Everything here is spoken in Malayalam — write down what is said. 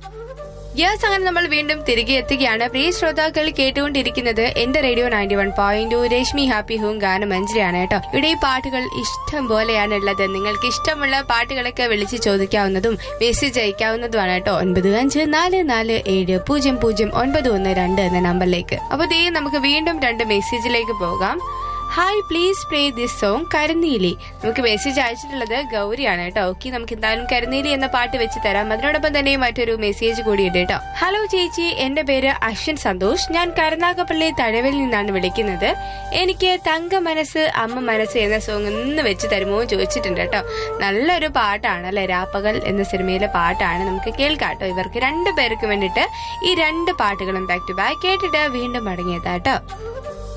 യെസ് അങ്ങനെ നമ്മൾ വീണ്ടും തിരികെ എത്തുകയാണ് പ്രിയ ശ്രോതാക്കൾ കേട്ടുകൊണ്ടിരിക്കുന്നത് എന്റെ radio ninety one point Rashmi happy home ഗാനം മഞ്ജരിയാണ് കേട്ടോ ഇവിടെ ഈ പാട്ടുകൾ ഇഷ്ടം പോലെയാണ് ഉള്ളത് നിങ്ങൾക്ക് ഇഷ്ടമുള്ള പാട്ടുകളൊക്കെ വിളിച്ച് ചോദിക്കാവുന്നതും മെസ്സേജ് അയക്കാവുന്നതുമാണ് കേട്ടോ ഒൻപത് അഞ്ച് നാല് നാല് ഏഴ് പൂജ്യം പൂജ്യം ഒൻപത് ഒന്ന് രണ്ട് എന്ന നമ്പറിലേക്ക് അപ്പൊ ദേ നമുക്ക് വീണ്ടും രണ്ട് മെസ്സേജിലേക്ക് പോകാം hi please play this song കരുനീലി നമുക്ക് മെസ്സേജ് അയച്ചിട്ടുള്ളത് ഗൗരിയാണ് കേട്ടോ ഓക്കെ നമുക്ക് എന്തായാലും കരുനീലി എന്ന പാട്ട് വെച്ച് തരാം അതിനോടൊപ്പം തന്നെ മറ്റൊരു മെസ്സേജ് കൂടി ഉണ്ട് കേട്ടോ ഹലോ ചേച്ചി എന്റെ പേര് അശ്വിൻ സന്തോഷ് ഞാൻ കരുനാഗപ്പള്ളി തഴവിൽ നിന്നാണ് വിളിക്കുന്നത് എനിക്ക് തങ്ക മനസ്സ് അമ്മ മനസ്സ് എന്ന സോങ് ഒന്ന് വെച്ച് തരുമോ എന്ന് ചോദിച്ചിട്ടുണ്ട് കേട്ടോ നല്ലൊരു പാട്ടാണ് അല്ലെ രാപ്പകൽ എന്ന സിനിമയിലെ പാട്ടാണ് നമുക്ക് കേൾക്കാം കേട്ടോ ഇവർക്ക് രണ്ടു പേർക്ക് വേണ്ടിയിട്ട് ഈ രണ്ട് പാട്ടുകളും ബാക്ക് ടു ബാക്ക് കേട്ടിട്ട് വീണ്ടും മടങ്ങിയതാട്ടോ